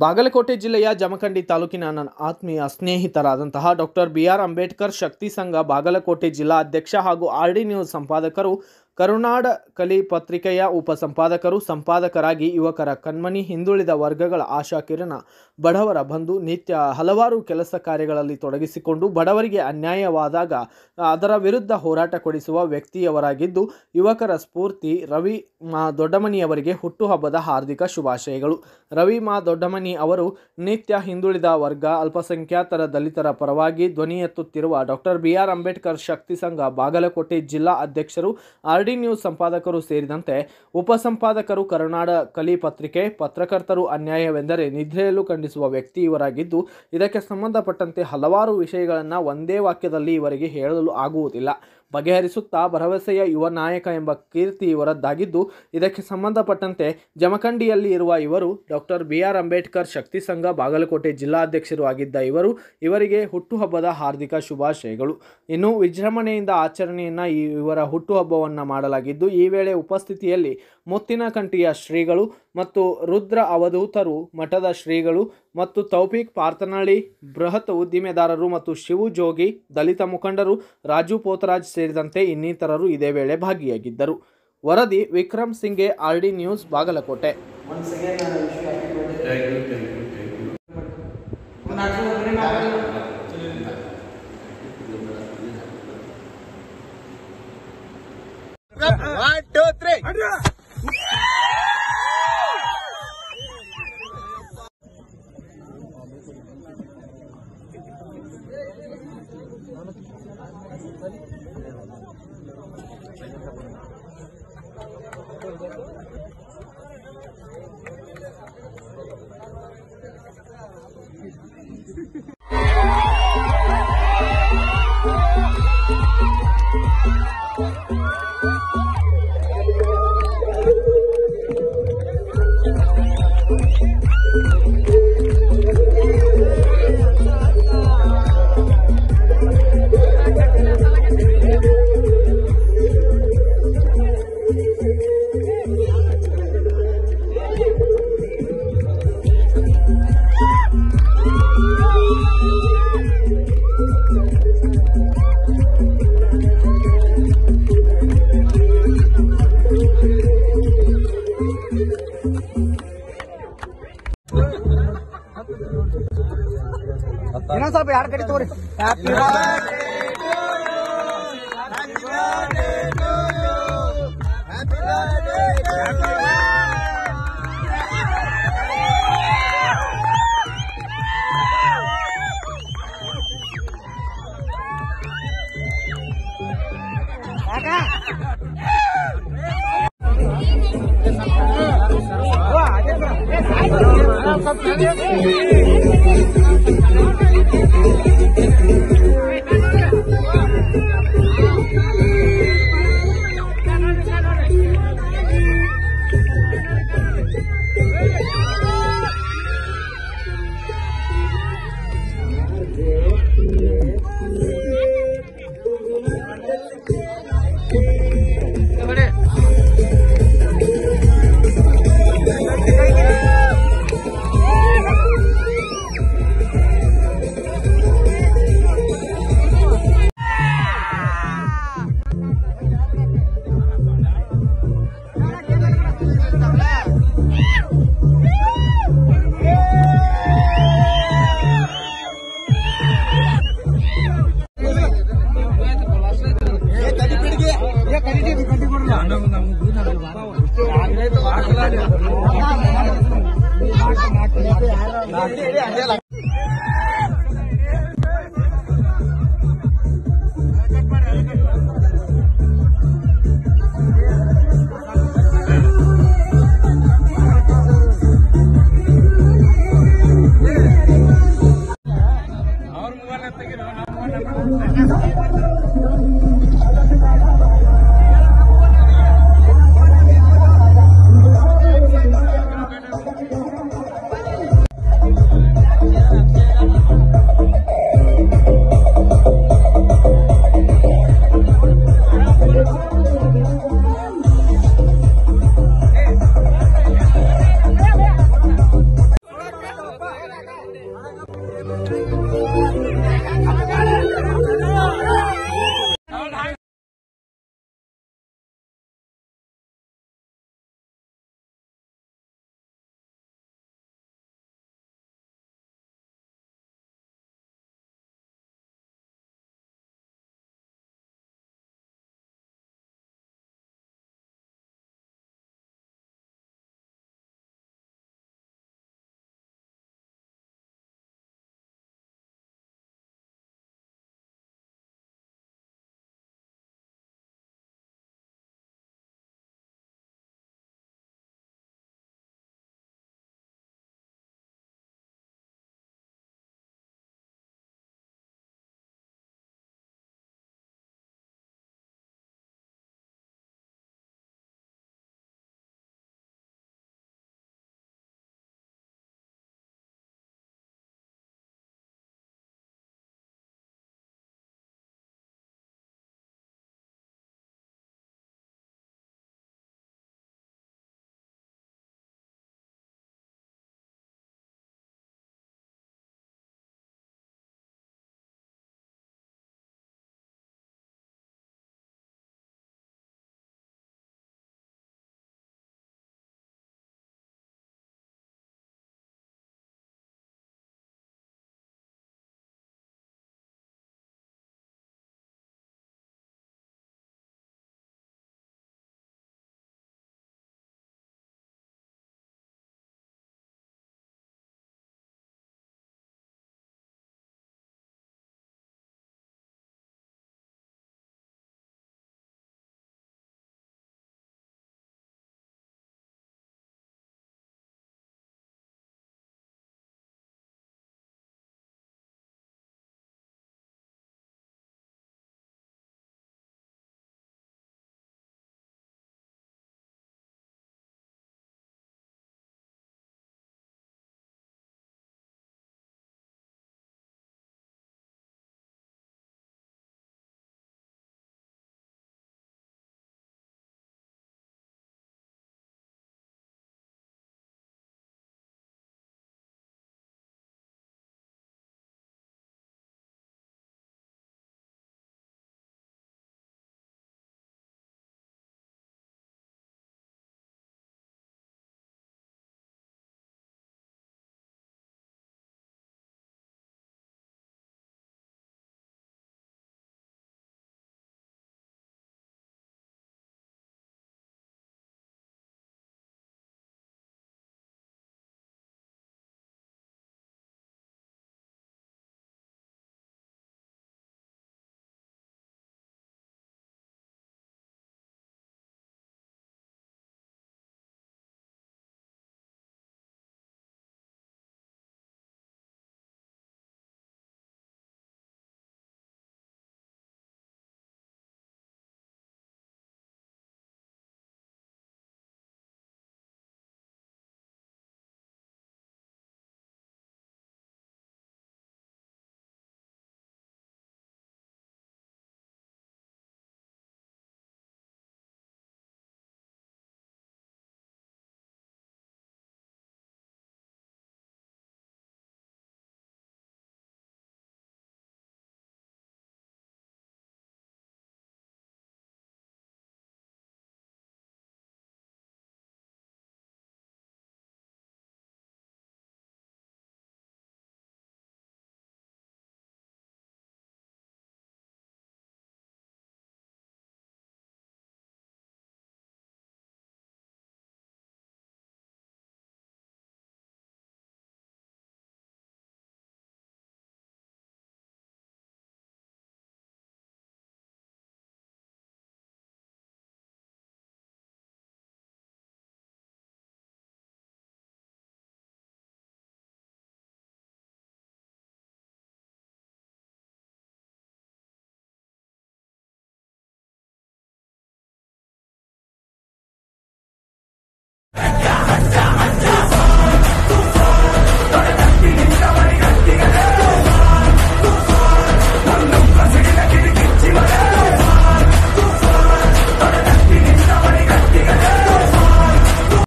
ಬಾಗಲಕೋಟೆ ಜಿಲ್ಲೆಯ ಜಮಖಂಡಿ ತಾಲೂಕಿನ ನನ್ನ ಆತ್ಮೀಯ ಸ್ನೇಹಿತರಾದಂತಹ doctor B R Ambedkar Shakti Sangha Bagalkote ಜಿಲ್ಲಾ ಅಧ್ಯಕ್ಷ ಹಾಗೂ ಆರ್ ಡಿ ನ್ಯೂಸ್ ಸಂಪಾದಕರು ಕರುನಾಡ ಕಲಿ ಪತ್ರಿಕೆಯ ಉಪಸಂಪಾದಕರು ಸಂಪಾದಕರಾಗಿ ಯುವಕರ ಕಣ್ಮಣಿ ಹಿಂದುಳಿದ ವರ್ಗಗಳ ಆಶಾಕಿರಣ ಬಡವರ ಬಂಧು ನಿತ್ಯ ಹಲವಾರು ಕೆಲಸ ಕಾರ್ಯಗಳಲ್ಲಿ ತೊಡಗಿಸಿಕೊಂಡು ಬಡವರಿಗೆ ಅನ್ಯಾಯವಾದಾಗ ಅದರ ವಿರುದ್ಧ ಹೋರಾಟ ಕೊಡಿಸುವ ವ್ಯಕ್ತಿಯವರಾಗಿದ್ದು ಯುವಕರ ಸ್ಫೂರ್ತಿ ರವಿ ಮಾ ದೊಡ್ಡಮನಿಯವರಿಗೆ ಹುಟ್ಟುಹಬ್ಬದ ಹಾರ್ದಿಕ ಶುಭಾಶಯಗಳು ರವಿ ಮಾ ದೊಡ್ಡಮನಿ ಅವರು ನಿತ್ಯ ಹಿಂದುಳಿದ ವರ್ಗ ಅಲ್ಪಸಂಖ್ಯಾತರ ದಲಿತರ ಪರವಾಗಿ ಧ್ವನಿ ಎತ್ತುತ್ತಿರುವ doctor B R Ambedkar Shakti Sangha Bagalkote ಜಿಲ್ಲಾ ಅಧ್ಯಕ್ಷರು ಆರ್ ಡಿ ನ್ಯೂಸ್ ಸಂಪಾದಕರು ಸೇರಿದಂತೆ ಉಪಸಂಪಾದಕರು ಕರುನಾಡ ಕಲಿ ಪತ್ರಿಕೆ ಪತ್ರಕರ್ತರು ಅನ್ಯಾಯವೆಂದರೆ ನಿದ್ರೆಯಲ್ಲೂ ಖಂಡಿಸುವ ವ್ಯಕ್ತಿ ಇವರಾಗಿದ್ದು ಇದಕ್ಕೆ ಸಂಬಂಧಪಟ್ಟಂತೆ ಹಲವಾರು ವಿಷಯಗಳನ್ನು ಒಂದೇ ವಾಕ್ಯದಲ್ಲಿ ಇವರಿಗೆ ಹೇಳಲು ಆಗುವುದಿಲ್ಲ ಬಗೆಹರಿಸುತ್ತಾ ಭರವಸೆಯ ಯುವ ನಾಯಕ ಎಂಬ ಕೀರ್ತಿ ಇವರದ್ದಾಗಿದ್ದು ಇದಕ್ಕೆ ಸಂಬಂಧಪಟ್ಟಂತೆ ಜಮಖಂಡಿಯಲ್ಲಿ ಇರುವ ಇವರು doctor B R Ambedkar Shakti Sangha Bagalkote ಜಿಲ್ಲಾಧ್ಯಕ್ಷರು ಆಗಿದ್ದ ಇವರು ಇವರಿಗೆ ಹುಟ್ಟುಹಬ್ಬದ ಹಾರ್ದಿಕ ಶುಭಾಶಯಗಳು ಇನ್ನು ವಿಜೃಂಭಣೆಯಿಂದ ಆಚರಣೆಯನ್ನು ಈ ಇವರ ಹುಟ್ಟುಹಬ್ಬವನ್ನು ಮಾಡಲಾಗಿದ್ದು ಈ ವೇಳೆ ಉಪಸ್ಥಿತಿಯಲ್ಲಿ ಮುತ್ತಿನಕಂಠಿಯ ಶ್ರೀಗಳು ಮತ್ತು ರುದ್ರ ಅವಧೂತರು ಮಠದ ಶ್ರೀಗಳು ಮತ್ತು ತೌಫಿಕ್ ಪಾರ್ತನಹಳ್ಳಿ ಬೃಹತ್ ಉದ್ದಿಮೆದಾರರು ಮತ್ತು ಶಿವು ಜೋಗಿ ದಲಿತ ಮುಖಂಡರು ರಾಜು ಪೋತರಾಜ್ ಸೇರಿದಂತೆ ಇನ್ನಿತರರು ಇದೇ ವೇಳೆ ಭಾಗಿಯಾಗಿದ್ದರು ವರದಿ Vikram Singe R D news Bagalkote thank you thank you thank you One, two, three. ಇನ್ನೊಂದ್ ಸ್ವಲ್ಪ ಯಾರ ಕಡೆ ತಗೋರಿ ಹ್ಯಾಪಿ